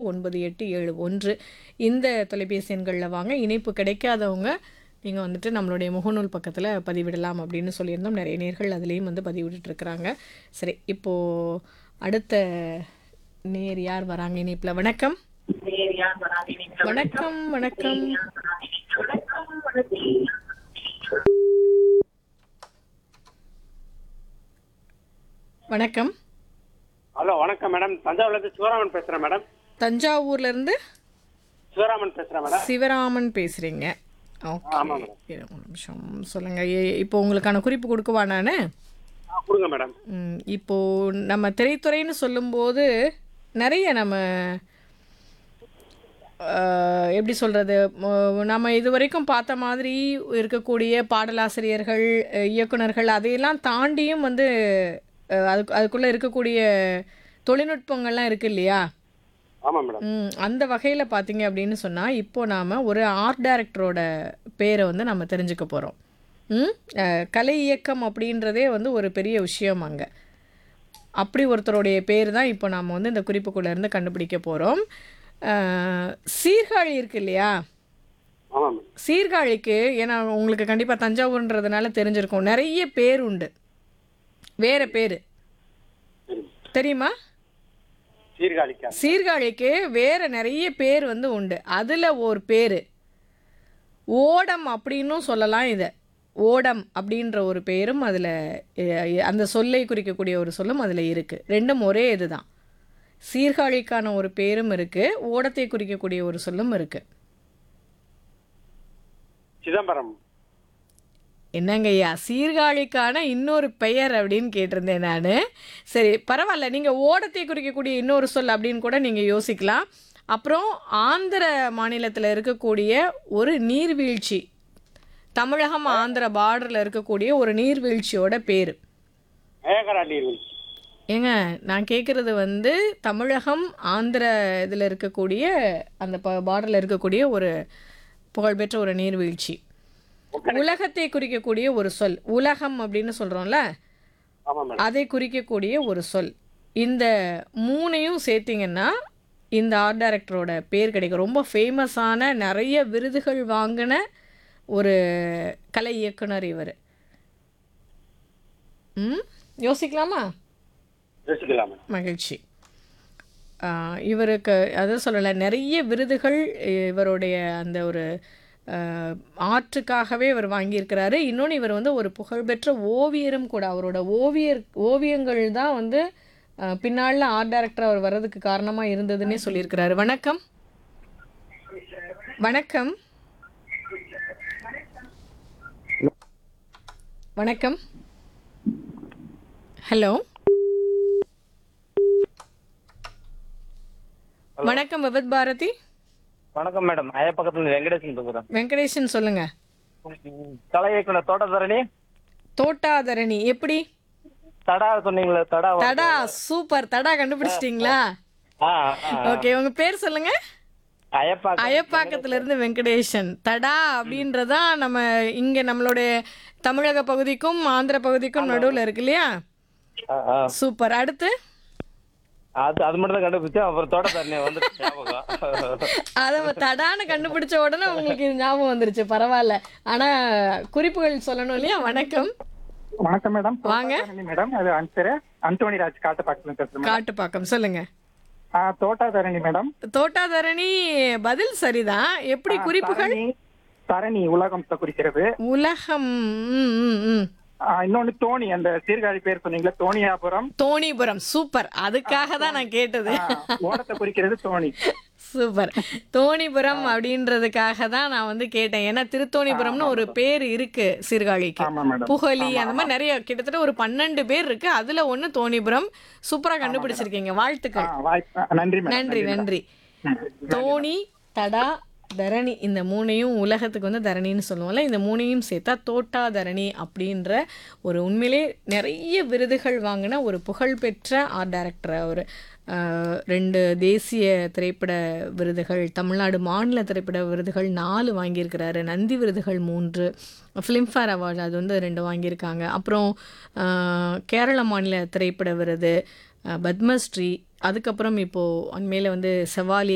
ஒன்பது எட்டு ஏழு ஒன்று இந்த தொலைபேசி எண்களில் வாங்க இணைப்பு கிடைக்காதவங்க நீங்கள் வந்துட்டு நம்மளுடைய முகநூல் பக்கத்தில் பதிவிடலாம் அப்படின்னு சொல்லியிருந்தோம் நிறைய நேர்கள் அதுலேயும் வந்து பதிவிட்டுட்டு இருக்கிறாங்க சரி இப்போது அடுத்த நேர் யார் வராங்க இணைப்பில் வணக்கம் வணக்கம் வணக்கம் வணக்கம் ஹலோ வணக்கம் மேடம் தஞ்சாவூர்லேருந்து சிவராமன் பேசுகிறேன் மேடம் தஞ்சாவூர்ல இருந்து சிவராமன் பேசுகிறேன் மேடம் சிவராமன் பேசுறீங்க ஓகே ஆமாம் மேடம். இரு, ஒரு நிமிஷம் சொல்லுங்க ஏ- இப்போ உங்களுக்கான குறிப்பு கொடுக்கவா நான் ஆ, கொடுங்க மேடம் இப்போ நம்ம திரைத்துறைன்னு சொல்லும்போது நிறைய நம்ம ஆஹ், எப்படி சொல்கிறது நம்ம இது வரைக்கும் பார்த்த மாதிரி இருக்கக்கூடிய பாடலாசிரியர்கள் அஹ், இயக்குனர்கள் அதையெல்லாம் தாண்டியும் வந்து அஹ், அதுக்கு அதுக்குள்ளே இருக்கக்கூடிய தொழில்நுட்பங்கள்லாம் இருக்கு இல்லையா ஆமாம் மேடம் ம், அந்த வகையில் பார்த்தீங்க அப்படின்னு சொன்னால் இப்போ நாம் ஒரு ஆர்ட் டைரக்டரோட பேரை வந்து நம்ம தெரிஞ்சுக்க போகிறோம் ம் அஹ், கலை இயக்கம் அப்படின்றதே வந்து ஒரு பெரிய விஷயம் அங்கே அப்படி ஒருத்தருடைய பேர் தான் இப்போ நாம் வந்து இந்த குறிப்புக்குள்ள இருந்து கண்டுபிடிக்க போகிறோம் சீர்காழி இருக்கு இல்லையா ஆமாம் மேடம் சீர்காழிக்கு ஏன்னா உங்களுக்கு கண்டிப்பாக தஞ்சாவூர்ன்றதுனால தெரிஞ்சிருக்கும் நிறைய பேர் உண்டு வேற பேர் சரி தெரியுமா சீர்காழிக்கா சீர்காழிக்கு வேற நிறைய பேர் வந்து உண்டு அதில் ஒரு பேர் ஓடம் அப்படின்னும் சொல்லலாம் இதை ஓடம் அப்படின்ற ஒரு பேரும் அதில் அந்த சொல்லை குறிக்கக்கூடிய ஒரு சொல்லும் அதில் இருக்குது ரெண்டும் ஒரே இதுதான் சீர்காழிக்கான ஒரு பேரும் இருக்குது ஓடத்தை குறிக்கக்கூடிய ஒரு சொல்லும் இருக்குது சிதம்பரம் என்னங்க ஐயா சீர்காழிக்கான இன்னொரு பெயர் அப்படின்னு கேட்டிருந்தேன் நான் சரி பரவாயில்ல நீங்கள் ஓடத்தை குறிக்கக்கூடிய இன்னொரு சொல் அப்படின்னு கூட நீங்கள் யோசிக்கலாம் அப்புறம் ஆந்திர மாநிலத்தில் இருக்கக்கூடிய ஒரு நீர்வீழ்ச்சி தமிழகம் ஆந்திர பார்டரில் இருக்கக்கூடிய ஒரு நீர்வீழ்ச்சியோட பேர் மேகரா நீர்வீழ்ச்சி ஏங்க நான் கேட்குறது வந்து தமிழகம் ஆந்திர இதில் இருக்கக்கூடிய அந்த ப பார்டரில் இருக்கக்கூடிய ஒரு புகழ்பெற்ற ஒரு நீர்வீழ்ச்சி உலகத்தை குறிக்கக்கூடிய ஒரு சொல் உலகம் அப்படின்னு சொல்கிறோம்ல ஆமாம் மேடம் அதை குறிக்கக்கூடிய ஒரு சொல் இந்த மூணையும் சேர்த்திங்கன்னா இந்த ஆர்ட் டைரக்டரோட பேர் கிடைக்கும் ரொம்ப ஃபேமஸான நிறைய விருதுகள் வாங்கின ஒரு கலை இயக்குனர் இவர் ம் யோசிக்கலாமா யோசிக்கலாம் மேடம் மகிழ்ச்சி ஆஹ் இவருக்கு அதை சொல்லலை நிறைய விருதுகள் இவருடைய அந்த ஒரு ஆஹ், ஆர்ட்டுக்காகவே இவர் வாங்கியிருக்கிறாரு இன்னொன்று இவர் வந்து ஒரு புகழ்பெற்ற ஓவியரும் கூட அவரோட ஓவியர் ஓவியங்கள் தான் வந்து பின்னால் ஆர்ட் டைரக்டர் அவர் வர்றதுக்கு காரணமாக இருந்ததுன்னே சொல்லியிருக்கிறாரு வணக்கம் வணக்கம் வணக்கம் ஹலோ வணக்கம் விபத் பாரதி வணக்கம் மேடம் ஐயா பக்கத்துல வெங்கடேசன் பேசுறேன் வெங்கடேஷன் சொல்லுங்க கலை இயக்குனர் தோட்டத்தரணி தோட்டாதரணி எப்படி தடா சொன்னீங்களே தடா வ- தடா சூப்பர் தடா கண்டுபிடிச்சிட்டீங்களா ஆ, ஆ, ஆ. ஓகே உங்க பேர் சொல்லுங்க அயப்பாக்கம் அயப்பாக்கத்துல இருந்து வெங்கடேஷன் தடா அப்படின்றதான் நம்ம இங்க நம்மளுடைய தமிழக பகுதிக்கும் ஆந்திர பகுதிக்கும் நடுவுல இருக்கு இல்லையா ஆ, ஆ. சூப்பர் அடுத்து அது அது மட்டும் தான் கண்டுபிடிச்சேன் அப்புறம் தோட்டத்தரணி வந்து ஞாபகம் அதை தடான்னு கண்டுபிடிச்ச உடனே உங்களுக்கு இது ஞாபகம் வந்துருச்சு பரவாயில்ல ஆனா குறிப்புகள் சொல்லணும் இல்லையா வணக்கம் வணக்கம் மேடம் வாங்க. தோட்டாதரணி மேடம் அது அன்சரு அந்தோணி ராஜ் காட்டு பக்கத்துல பேசுறேன் மேடம் காட்டுப்பாக்கம் சொல்லுங்க ஆ, தோட்டாதரணி மேடம் தோட்டாதரணி பதில் சரிதான் எப்படி குறிப்புகள் தரணி தரணி உலகம் குறிக்கிறது உலகம் ம், ம், ம். ஆ, இன்னொன்னு தோணி அந்த சீர்காழி பேர் சொன்னீங்களா தோணியாபுரம் தோணிபுரம் சூப்பர் அதுக்காக தான் நான் கேட்டது ஆ, ஓடத்தை குறிக்கிறது தோணி சூப்பர் தோணிபுரம் அப்படின்றதுக்காக தான் நான் வந்து கேட்டேன் ஏன்னா திருத்தோணிபுரம்னு ஒரு பேர் இருக்கு சீர்காழிக்கு ஆமா மேடம் புகழி அந்த மாதிரி நிறைய கிட்டத்தட்ட ஒரு பன்னெண்டு பேர் இருக்கு அதுல ஒண்ணு தோணிபுரம் சூப்பரா கண்டுபிடிச்சிருக்கீங்க ஆ, வாழ்த்துக்கள் வாய்ப்பு ஆ, நன்றி மேடம் நன்றி நன்றி ம். தோணி தடா தரணி இந்த மூணையும் உலகத்துக்கு வந்து தரணின்னு சொல்லுவோம்ல இந்த மூணையும் சேர்த்தா தோட்டா தரணி அப்படின்ற ஒரு உண்மையிலே நிறைய விருதுகள் வாங்கின ஒரு புகழ்பெற்ற ஆர்ட் டைரக்டர் அவர் ஆஹ், ரெண்டு தேசிய திரைப்பட விருதுகள் தமிழ்நாடு மாநில திரைப்பட விருதுகள் நாலு வாங்கியிருக்கிறாரு நந்தி விருதுகள் மூன்று ஃபிலிம்ஃபேர் அவார்டு அது வந்து ரெண்டு வாங்கியிருக்காங்க அப்புறம் ஆஹ், கேரள மாநில திரைப்பட விருது ஆஹ், பத்மஸ்ரீ அதுக்கப்புறம் இப்போது அண்மையில் வந்து செவாலி